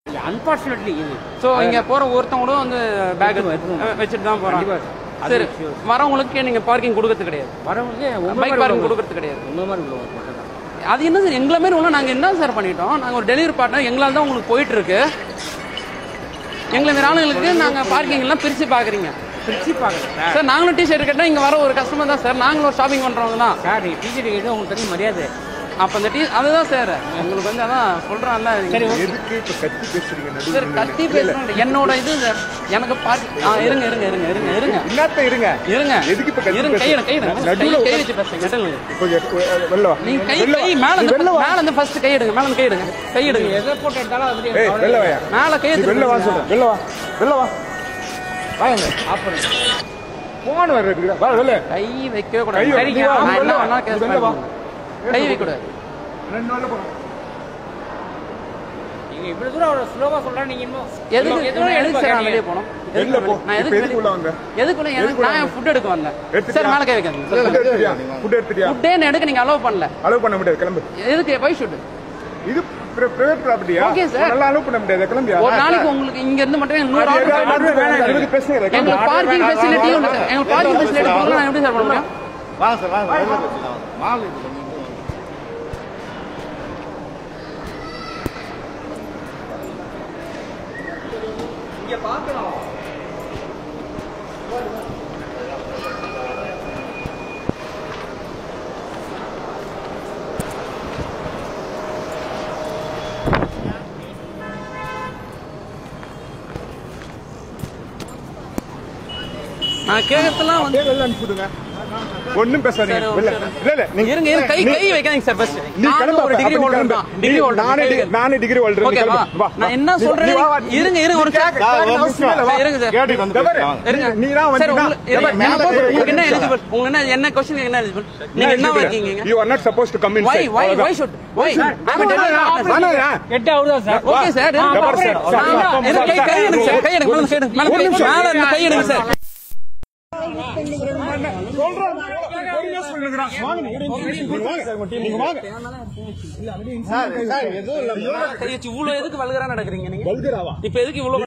Unfortunately இது so இங்க போற ஒருத்தவங்களும் வந்து பேக் எடுத்துட்டு வச்சுட்டு தான் போறாங்க கண்டிப்பா. அது சரி sure. வரவங்களுக்கு நீங்க பார்க்கிங் கொடுக்கறது கிடையாது வரவங்க பைக் பார்க்கிங் கொடுக்கறது கிடையாது உங்க மாதிரி உள்ளவங்க மட்டும் தான் அது என்ன சார் எங்களை மாரி உள்ள நாங்க என்ன சார் பண்ணிட்டோம் நாங்க ஒரு டெலிவரி பார்ட்னர் எங்களால தான் உங்களுக்கு போயிட்டு இருக்கு எங்களை மாரி ஆளுங்களுக்கு நாங்க பார்க்கிங் எல்லாம் பிரிச்சு பாக்குறீங்க பிரிச்சு பார்க்கல சார் சார் நாங்களும் டிஷர்ட் கேட்டா இங்க வர ஒரு கஸ்டமர் தான் சார் நாங்களும் ஒரு ஷாப்பிங் பண்றவங்க தான் சார் நீங்கள் டிக்கெட் கேட்டு உங்களுக்கு தெரியும் மரியாதை அப்ப அந்த டீ அதுதான் சார் உங்களுக்கு வந்து அதான் சொல்றான்ல சரி எதுக்கு இப்ப கத்தி பேசுறீங்க நடுவுல சார் நின்னு? கத்தி பேசுறோம் என்னோட இது சார் எனக்கு பார்க்க ஆ இருங்க இருங்க இருங்க இருங்க இருங்க என்னத்த இருங்க இருங்க எதுக்கு இப்ப கத்தி இருங்க கை பேசுறீங்க? கை எடுங்க. கை நடுவுல கை வச்சு பேசுங்க இடல கொஞ்சம் எ- வெளில வா நீங்க கை வெளில கை வா. மேல நீ இருந்து வெளில வா மேல இருந்து ஃபர்ஸ்ட் கை எடுங்க மேல இருந்து கை எடுங்க கை எடுங்க எதை போட்டு எடுத்தாலும் அது ஏய் வெளில வாயா மேல கை நீ எடுத்து வெளில வா சொல்றேன் வெளில வா வெளில வா வாங்க ஆஃப் பண்ணுங்க போன் வர இருக்குடா வா வெளில கை வைக்கவே கூடாது கை வை. சரிங்க, நீ வா, நான் வெளில என்ன வா. வேணா கேஸ் வெளில வா. பண்ணுவேன். கை வைக்க கூடாது ரெண்டு நாள்ல போறோம் நீங்க இவ்வளவு தூரம் அவர் ஸ்லோவா சொல்றா நீங்க இன்னும் எதுக்கு எதுவும் எதுக்கு சார் நான் வெளியே எடுக்க போனோம் வெளில எதுக்கு போ நான் இப்ப எதுக்கு எதுக்கு உள்ள வெளிய- வந்த எதுக்குள்ள எனக்கு எதுக்குள்ள நான் ஃபுட் எடுக்க வந்தேன் எடுத்துட்டியா? சார் மேல கை வைக்காதீங்க ஃபுட் எடுத்துட்டியா ஃபுட் எடுத்துட்டியா ஃபுட்டே எடுக்க நீங்க அலோவ் பண்ணல அலோவ் பண்ண முடியாது கிளம்பு எதுக்கு வை ஷுட் இது பிரைவேட் ப்ராப்பர்ட்டியா Okay, sir. நல்லா அலோவ் பண்ண முடியாது கிளம்பியா ஒரு நாளைக்கு உங்களுக்கு இங்க இருந்து மட்டும் நூறு அது ஆர்டர் அது வேணாம், அது பத்தி பேசுங்க. எங்களுக்கு பார்க்கிங் ஃபெசிலிட்டி உண்டு சார் எங்களுக்கு பார்க்கிங் ஃபெசிலிட்டி போகலாம் நான் எப்படி சார் பண்ண முடியும் வாங்க சார் வாங்க வெளில பேசலாம் மால் இது பண்ணிட்டு நான் கேட்கறதுலாம் வந்து அப்படியே வெளில அனுப்பிவிடுங்க ஒண்ணும் பேசாதீங்க சரி, வெளில சரி. இல்ல இல்ல நீங்க இருங்க இருங்க கை நீ- கை வைக்காதீங்க சார் ஃபர்ஸ்ட் நீ நான் கிளம்பு ஒரு அப்ப, டிகிரி அப்ப நீ ஹோல்டர் கிளம்பு. தான் நீ- டிகிரி ஹோல்டர் நானே டி- நானே டிகிரி ஹோல்டர் நீ ஓகேவா கிளம்பு. வா. நான் என்ன நீ- சொல்றேன் நீ வா, வா. இருங்க இருங்க ஒரு கேட்க- கேட்க கேட்க அவசியம் இல்ல, வா. இருங்க சார் கேட்டுக்கு வந்து தவறு. பேசலாம் வாங்க. இருங்க நீ தான் சார் வந்தீங்கன்னா- உங்களுக்கு இருங்க, மேல என்ன போய் உங்களுக்கு என்ன எடுத்துக்கலாம். எலிஜிபிள் உங்களுக்கு என்ன என்ன கொஸ்டின் என்ன எலிஜிபிள் நீங்க என்ன இருக்கீங்க இங்க? You are not supposed to come why inside. why why அவ்வளவுதான். should why I'm a வேணாம், delivery partner. வேணாம். எட்டு அவர் தான் சார் ஓகே சார் இங்க பாரு சார். சார், நான் சார், இருங்க, கை சார், கை எடுங்க சார் கை எடுங்க மேல ஒரு கை எடுங்க மேல ஒரு கை நிமிஷம். மேல இருந்து கை எடுங்க சார் நீங்க வாங்க. சார் சார் எதுவும் இல்லை கை வச்சு இவ்வளவு எதுக்கு வல்கரா நடக்கிறீங்க நீங்க வல்கராவா? இப்ப எதுக்கு இவ்வளவு